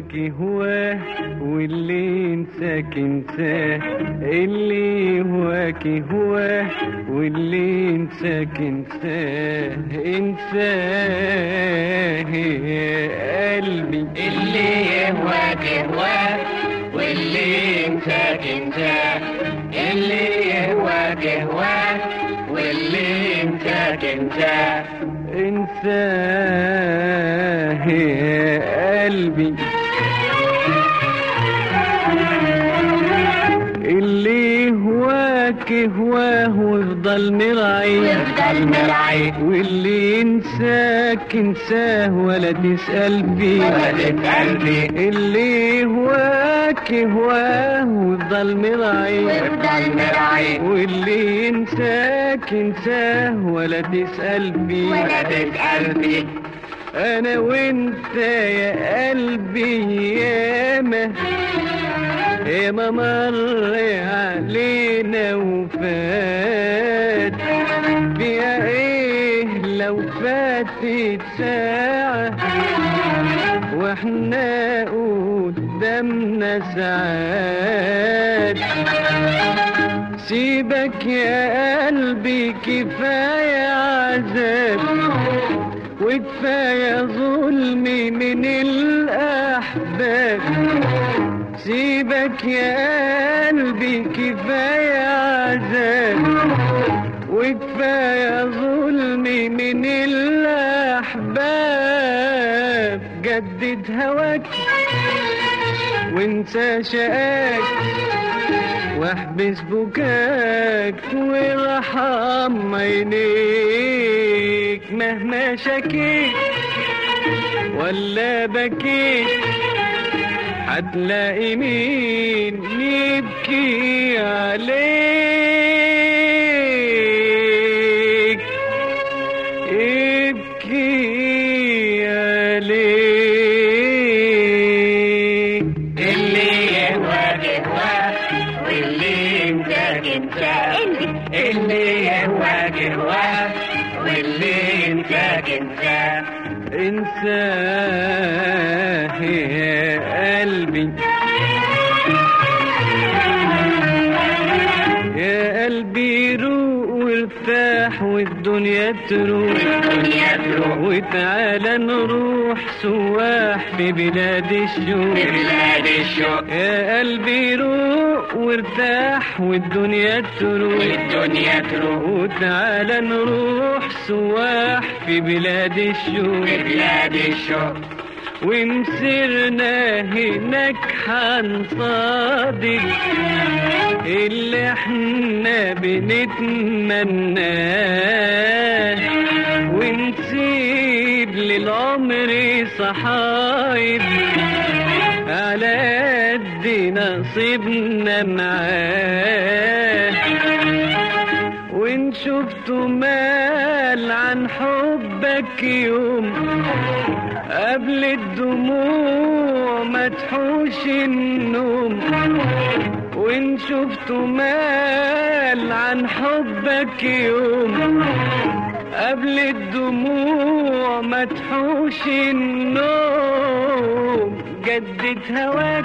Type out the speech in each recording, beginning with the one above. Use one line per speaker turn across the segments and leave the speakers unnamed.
يهواك هواه واللي ينساك انساه اللي يهواك هواه واللي ينساك انساه انساه يا قلبي
اللي يهواك يهواه واللي ينساك ينساه اللي يهواك يهواه واللي ينساك ينساه
انساه يا قلبي اللي هواك هواه ويفضل مرعي
ويفضل مرعي
واللي ينساك انساه ولا تسأل فيه
ولا تسأل فيه
اللي هواك هواه ويفضل مرعي
ويفضل مرعي
واللي ينساك انساه ولا تسأل فيه
ولا تسأل فيه
انا وانت يا قلبي ياما ياما مر علينا وفات فيها ايه لو فاتت ساعة واحنا قدامنا ساعات سيبك يا قلبي كفاية عذاب وكفاية ظلمي من الأحباب سيبك يا قلبي كفاية عذاب وكفاية ظلمي من الأحباب جدد هواك وانسى شقاك واحبس بكاك وارحم عينيك مهما شكيت ولا بكيت هتلاقي مين يبكي عليك يبكي عليك
اللي يهواك يهواه واللي ينساك ينساه اللي يهواك يهواه واللي ينساك ينساه
انساه يا قلبي يا قلبي روق وارتاح والدنيا تروح
الدنيا تروح
وتعالى نروح سواح في بلاد الشوق
في بلاد الشوق
يا قلبي روق وارتاح والدنيا تروح
الدنيا تروح
وتعالى نروح سواح في بلاد الشوق
في بلاد الشوق
ومسرنا هناك حنصادق اللي احنا بنتمناه ونسيب للعمر صحايب على قد نصيبنا معاه وان شفت مال عن حبك يوم قبل الدموع ما تحوش النوم وان شفت مال عن حبك يوم قبل الدموع ما تحوش النوم جدد هواك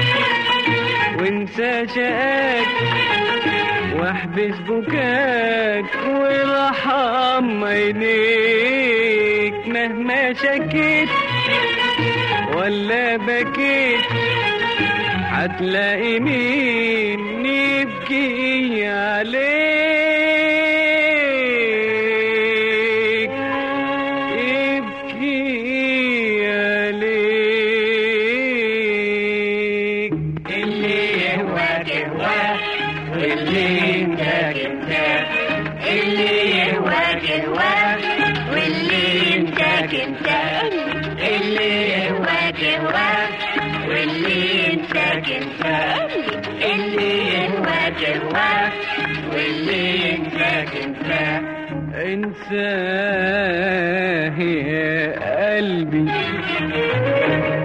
وانسى شقاك واحبس بكاك وارحم عينيك مهما شكيت ولا بكيت هتلاقي مين يبكي عليك يبكي عليك
اللي يهواك يهواه واللي ينساك ينساه اللي يهواك يهواه واللي ينساك ينساه اللي يهواك يهواه واللي ينساك ينساه اللي يهواك يهواه واللي ينساك ينساه
انساه يا قلبي